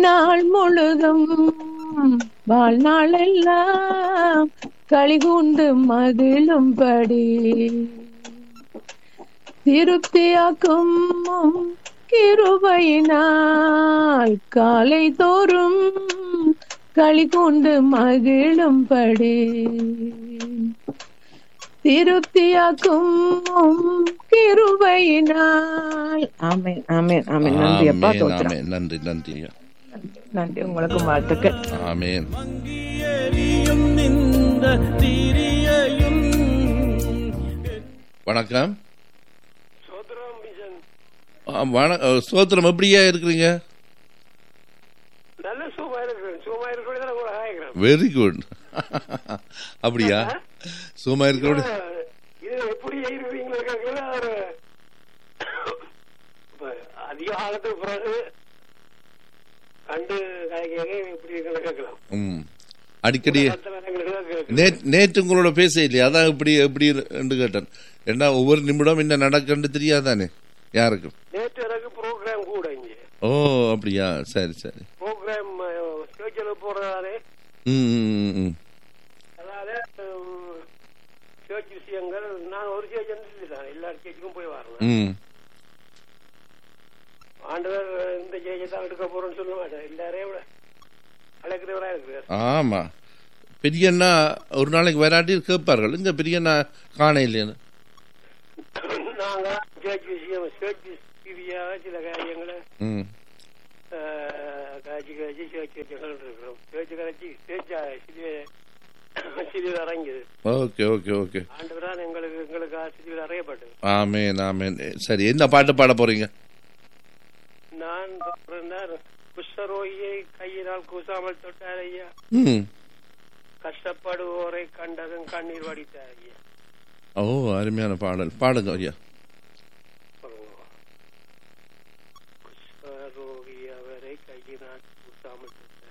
நாள் முழுதும் வாழ்நாளெல்லாம் களிகூண்டு மகிழும்படி திருப்தியாக்கும் உம் கிருபையினால் காலை தோறும் களிகூண்டு மகிழும்படி திருப்தியாக்கும் உம் கிருபையினால் ஆமென் ஆமென் ஆமென் நன்றி அப்பா ஆமென், தோத்திரம் ஆமென். நன்றி நன்றி ஐயா. நன்றி உங்களுக்கும் வாழ்த்துக்கள் ஆமென் எரியும் இந்த திரியையும் வணக்கம் சோதரம் மிஷன் ஆ, வண- அ, ஸ்தோத்திரம் எப்படியா இருக்கிறீங்க நல்ல சுகமா இருக்கிறேன் சுகமா இருக்கிறது தான் உங்களை ஆகிறேன் வெரி குட் அப்படியா சும்மா இருக்க இது எப்படி இருப்பீங்களா கேட்கல ஒரு இப்ப அதிக காலத்துக்கு பிறகு கண்டு கலைக்க எப்படி இருக்கிறத கேட்கலாம் ம் அடிக்கடி மத்த நேரங்களுக்கு தான் கேட்கலாம். நே- நேற்று உங்களோட பேச இல்லையா அதான் இப்படி எப்படி என்று கேட்டேன் ஏன்னா ஒவ்வொரு நிமிடம் என்ன நடக்குன்னு தெரியாதானே யாருக்கும் நேற்று எனக்கு ப்ரோக்ராம் கூட இங்க ஓ அப்படியா சரி சரி ப்ரோக்ராம் சேர்ச்சில் போடுறதாலே ம் ம், ம், ம் அதாவது சேர்ச் விஷயங்கள் நான் ஒரு சேர்ச் தான் எல்லா சேர்ச்சுக்கும் போய் வரேன் ம் ஆண்டவர் இந்த ஜெயிச்சை தான் எடுக்க போறோம்னு சொல்ல மாட்டேன் எல்லாரையும் விட அழைக்கிறவரா இருக்கிறார் ஆமா பெரியண்ணா ஒரு நாளைக்கு வராட்டி கேட்பார்கள் இந்த பெரியண்ணா காண இல்லைன்னு நாங்க சேர்ச் விஷயம் சேர்ச் ரீதியாக சில காரியங்களை ம் ஆஹ், காய்ச்சி காய்ச்சி சேர்ச் விஷயங்கள் இருக்கிறோம் சேர்ச் காய்ச்சி சேர்ச்சா சிறிய சிறிது அடங்கியது ஓகே ஓகே ஓகே ஆண்டவரான் எங்களுக்கு எங்களுக்கு சிறிது அறையப்பட்டது ஆமேன் ஆமேன் சரி என்ன பாட்டு பாட போறீங்க நான் பிறந்தார் குஷ்டரோகியை கையினால் கூசாமல் தொட்டார் ஐயா ம் கஷ்டப்படுவோரை கண்டதும் கண்ணீர் வடித்தார் ஐயா ஓ அருமையான பாடல் பாடுங்க ஐயா குஷ்டரோகி அவரை கையினால் கூசாமல் தொட்டார்